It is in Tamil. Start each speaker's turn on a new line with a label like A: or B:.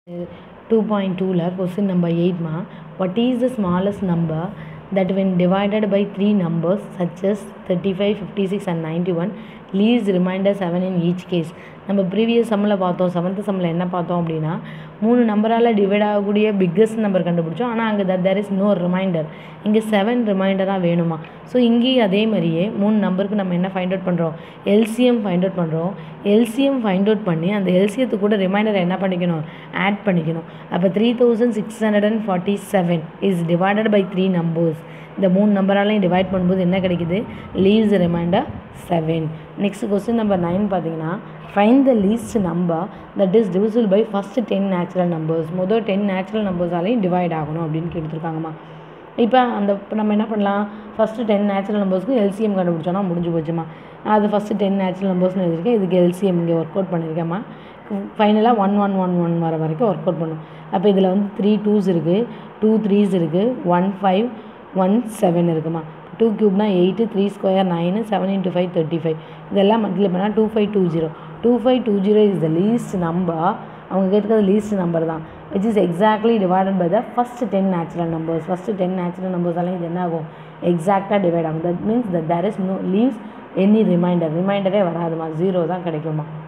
A: டூ பாயிண்ட் டூவில் கொஸ்டின் நம்பர் எயிட்மா what is the smallest number that when divided by three numbers such as 35 56 and 91 leaves remainder 7 in each case நம்ம ப்ரீவியஸ் சம்மில் பார்த்தோம் செவன்த் சம்மில் என்ன பார்த்தோம் அப்படின்னா மூணு நம்பரால் டிவைட் ஆகக்கூடிய பிக்கஸ்ட் நம்பர் கண்டுபிடிச்சோம் ஆனால் அங்கே that there is no remainder இங்கே செவன் ரிமைண்டராக வேணுமா ஸோ இங்கேயும் அதே மாதிரியே மூணு நம்பருக்கு நம்ம என்ன ஃபைண்ட் அவுட் பண்ணுறோம் எல்சிஎம் ஃபைண்ட் அவுட் பண்ணுறோம் எல்சிஎம் ஃபைண்ட் அவுட் பண்ணி அந்த எல்சிஎத்துக்கு கூட ரிமைண்டர் என்ன பண்ணிக்கணும் ஆட் பண்ணிக்கணும் அப்போ three thousand six hundred and forty seven is divided by three numbers இந்த மூணு நம்பராலையும் டிவைட் பண்ணும்போது என்ன கிடைக்குது leaves remainder seven next question number nine பார்த்தீங்கன்னா find the least number that is divisible by first ten natural numbers முதல் டென் நேச்சுரல் நம்பர்ஸாலையும் டிவைட் ஆகணும் அப்படின்னு கேட்டுருக்காங்கம்மா இப்போ அந்த இப்போ நம்ம என்ன பண்ணலாம் ஃபஸ்ட்டு டென் நேச்சுரல் நம்பர்ஸ்க்கு எல்சிஎம் கண்டுபிடிச்சோன்னா முடிஞ்சு போச்சுமா அது ஃபஸ்ட்டு டென் நேச்சுரல் நம்பர்ஸ்னு எழுதியிருக்கேன் இதுக்கு எல்சிஎம் இங்கே ஒர்க் அவுட் பண்ணியிருக்கேம்மா ஃபைனலாக ஒன் ஒன் ஒன் ஒன் வர வரைக்கும் ஒர்க் அவுட் பண்ணும் அப்போ இதில் வந்து த்ரீ டூஸ் இருக்குது டூ த்ரீஸ் இருக்குது ஒன் ஃபைவ் ஒன் செவன் இருக்குமா டூ க்யூப்னா eight three square nine seven into five thirty five இதெல்லாம் மல்டிப்ளை பண்ணால் two five two zero two five two zero is the least number அவங்க கேட்குறது லீஸ்ட் நம்பர் தான் which is exactly divided by the first ten natural numbers first ten natural நம்பர்ஸாலையும் இது என்ன ஆகும் எக்ஸாக்டாக டிவைட் ஆகும் that means that there is no leaves any remainder ரிமைண்டரே வராதுமா ஜீரோ தான் கிடைக்குமா